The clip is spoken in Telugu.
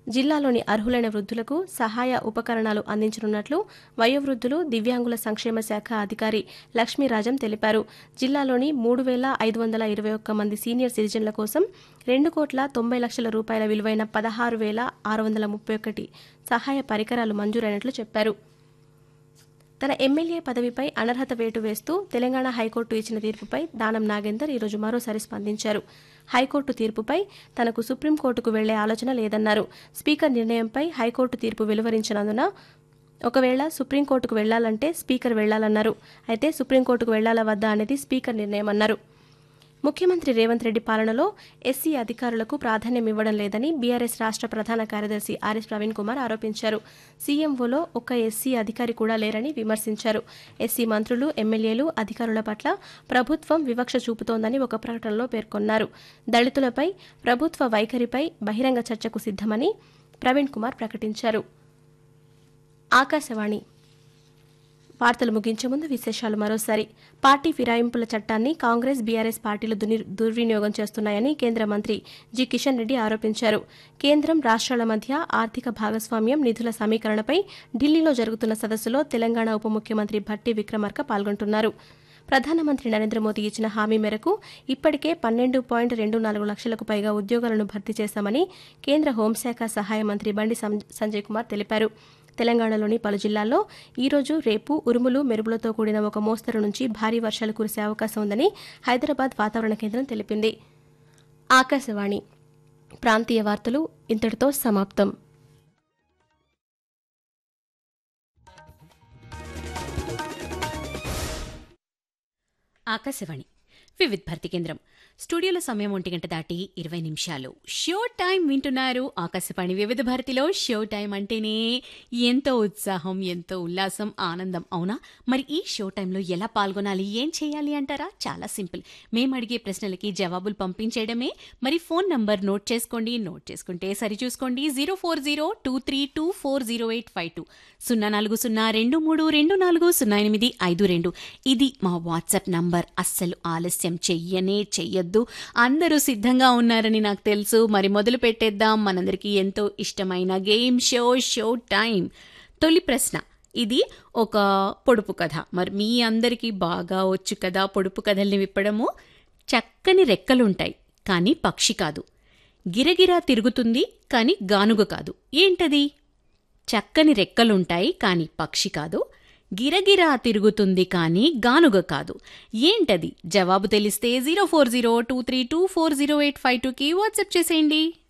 జిల్లాలోని అర్హులైన వృద్ధులకు సహాయ ఉపకరణాలు అందించనున్నట్లు వయోవృద్ధులు దివ్యాంగుల సంక్షేమ శాఖ అధికారి లక్ష్మీరాజం తెలిపారు జిల్లాలోని మూడు వేల ఐదు వందల ఇరవై ఒక్క మంది సీనియర్ సిటిజన్ల కోసం రెండు కోట్ల తొంభై లక్షల రూపాయల విలువైన పదహారు వేల ఆరు వందల ముప్పై ఒకటి సహాయ పరికరాలు మంజూరైనట్లు చెప్పారు తన ఎమ్మెల్యే పదవిపై అనర్హత వేటు వేస్తూ తెలంగాణ హైకోర్టు ఇచ్చిన తీర్పుపై దానం నాగేందర్ ఈరోజు మరోసారి స్పందించారు హైకోర్టు తీర్పుపై తనకు సుప్రీంకోర్టుకు వెళ్లే ఆలోచన లేదన్నారు స్పీకర్ నిర్ణయంపై హైకోర్టు తీర్పు వెలువరించినందున ఒకవేళ సుప్రీంకోర్టుకు వెళ్లాలంటే స్పీకర్ వెళ్లాలన్నారు అయితే సుప్రీంకోర్టుకు వెళ్లాలా వద్దా అనేది స్పీకర్ నిర్ణయం అన్నారు ముఖ్యమంత్రి రేవంత్ రెడ్డి పాలనలో ఎస్సీ అధికారులకు ప్రాధాన్యం ఇవ్వడం లేదని బీఆర్ఎస్ రాష్ట్ర ప్రధాన కార్యదర్శి ఆర్ఎస్ ప్రవీణ్ కుమార్ ఆరోపించారు సీఎంఓలో ఒక్క ఎస్సీ అధికారి కూడా లేరని విమర్శించారు ఎస్సీ మంత్రులు ఎమ్మెల్యేలు అధికారుల పట్ల ప్రభుత్వం వివక్ష చూపుతోందని ఒక ప్రకటనలో పేర్కొన్నారు దళితులపై ప్రభుత్వ వైఖరిపై బహిరంగ చర్చకు సిద్దమని ప్రవీణ్ కుమార్ ప్రకటించారు ఆకాశవాణి వార్తలు ముగించే ముందు విశేషాలు మరోసారి పార్టీ ఫిరాయింపుల చట్టాన్ని కాంగ్రెస్ బీఆర్ఎస్ పార్టీలు దుని- దుర్వినియోగం చేస్తున్నాయని కేంద్ర మంత్రి జి కిషన్ రెడ్డి ఆరోపించారు కేంద్రం రాష్ట్రాల మధ్య ఆర్థిక భాగస్వామ్యం నిధుల సమీకరణపై ఢిల్లీలో జరుగుతున్న సదస్సులో తెలంగాణ ఉప ముఖ్యమంత్రి భట్టి విక్రమార్క పాల్గొంటున్నారు ప్రధానమంత్రి నరేంద్ర మోదీ ఇచ్చిన హామీ మేరకు ఇప్పటికే పన్నెండు పాయింట్ రెండు నాలుగు లక్షలకు పైగా ఉద్యోగాలను భర్తీ చేశామని కేంద్ర హోంశాఖ సహాయ మంత్రి బండి సం- సంజయ్ కుమార్ తెలిపారు తెలంగాణలోని పలు జిల్లాల్లో ఈరోజు రేపు ఉరుములు మెరుపులతో కూడిన ఒక మోస్తరు నుంచి భారీ వర్షాలు కురిసే అవకాశం ఉందని హైదరాబాద్ వాతావరణ కేంద్రం తెలిపింది ఆకాశవాణి ప్రాంతీయ వార్తలు ఇంతటితో సమాప్తం ఆకాశవాణి వివిధ్ భారతి కేంద్రం స్టూడియోలో సమయం ఒంటి గంట దాటి ఇరవై నిమిషాలు షో టైం వింటున్నారు ఆకాశవాణి వివిధ భారతిలో షో టైం అంటేనే ఎంతో ఉత్సాహం ఎంతో ఉల్లాసం ఆనందం అవునా మరి ఈ షో టైంలో ఎలా పాల్గొనాలి ఏం చేయాలి అంటారా చాలా సింపుల్ మేము అడిగే ప్రశ్నలకి జవాబులు పంపించేయడమే మరి ఫోన్ నంబర్ నోట్ చేసుకోండి నోట్ చేసుకుంటే సరి చూసుకోండి zero four zero two three two four zero eight five two సున్నా నాలుగు సున్నా రెండు మూడు రెండు నాలుగు సున్నా ఎనిమిది ఐదు రెండు ఇది మా వాట్సాప్ నంబర్ అస్సలు ఆలస్యం చెయ్యనే చెయ్యొద్దు అందరూ సిద్ధంగా ఉన్నారని నాకు తెలుసు మరి మొదలు పెట్టేద్దాం మనందరికీ ఎంతో ఇష్టమైన గేమ్ షో షో టైం తొలి ప్రశ్న ఇది ఒక పొడుపు కథ మరి మీ అందరికీ బాగా వచ్చు కదా పొడుపు కథల్ని విప్పడము చక్కని రెక్కలుంటాయి కానీ పక్షి కాదు గిరగిరా తిరుగుతుంది కానీ గానుగ కాదు ఏంటది చక్కని రెక్కలుంటాయి కాని పక్షి కాదు గిరగిరా తిరుగుతుంది కానీ గానుగ కాదు ఏంటది జవాబు తెలిస్తే zero four zero two three two four zero eight five టూకి వాట్సాప్ చేసేయండి